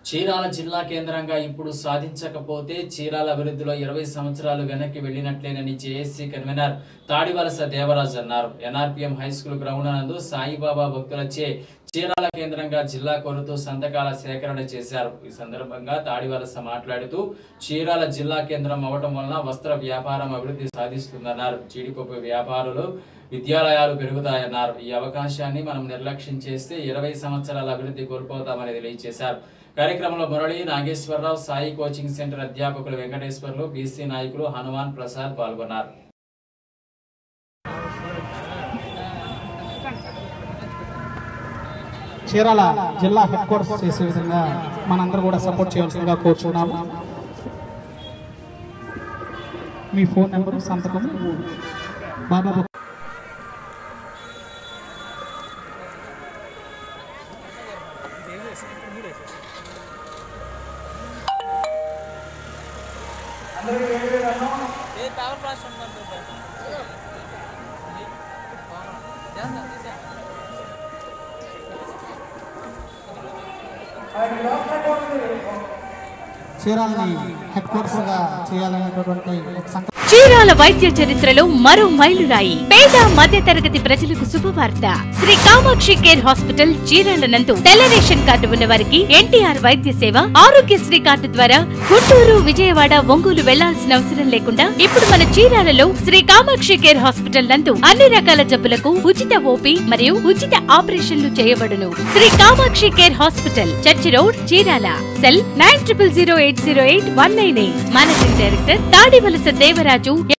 చీరాల జిల్లా కేంద్రంగా ఇప్పుడు సాధించకపోతే చీరాల అభివృద్ధిలో ఇరవై సంవత్సరాలు వెనక్కి వెళ్లినట్లేనని జేఏసీ కన్వీనర్ తాడివలస దేవరాజ్ అన్నారు ఎన్ఆర్పిఎం హై స్కూల్ గ్రౌండ్ నందు సాయిబాబా భక్తులచే చీరాల కేంద్రంగా జిల్లా కోరుతూ సంతకాల సేకరణ చేశారు ఈ సందర్భంగా తాడివలస మాట్లాడుతూ చీరాల జిల్లా కేంద్రం అవటం వలన వస్త్ర వ్యాపారం అభివృద్ధి సాధిస్తుందన్నారు జీడిపప్పు వ్యాపారులు విద్యాలయాలు పెరుగుతాయన్నారు ఈ అవకాశాన్ని మనం నిర్లక్ష్యం చేస్తే ఇరవై సంవత్సరాల అభివృద్ధి కోల్పోతామని తెలియజేశారు కార్యక్రమంలో మురళి నాగేశ్వరరావు సాయి కోచింగ్ సెంటర్ అధ్యాపకులు వెంకటేశ్వర్లు బీసీ నాయకులు హనుమాన్ ప్రసాద్ పాల్గొన్నారు చీరాల జిల్లా హెడ్ క్వార్టర్స్ చేసే విధంగా మనందరూ కూడా సపోర్ట్ చేయాల్సిందిగా కోరుచున్నాము మీ ఫోన్ నెంబర్ సంతకం బాబా చీరాలని హెడ్ క్వార్టర్స్ గా చేయాలనేటటువంటి ఒక సంకల్పం చీరాల వైద్య చరిత్రలో మరో మైలురాయి పేద మధ్య తరగతి ప్రజలకు శుభవార్త శ్రీ కామాక్షి కేర్ హాస్పిటల్ చీరాల నందు తెల్ల రేషన్ కార్డు ఉన్న వారికి ఎన్టీఆర్ వైద్య సేవ ఆరోగ్యశ్రీ కార్డు ద్వారా గుంటూరు విజయవాడ ఒంగోలు వెళ్లాల్సిన అవసరం లేకుండా ఇప్పుడు మన చీరాలలో శ్రీ కామాక్షి కేర్ హాస్పిటల్ నందు అన్ని రకాల జబ్బులకు ఉచిత ఓపీ మరియు ఉచిత ఆపరేషన్లు చేయబడును Shri Kamakshi care hospital church road Chirala cell nine triple zero eight zero eight one nine eight managing director Tadivalasa Devaraju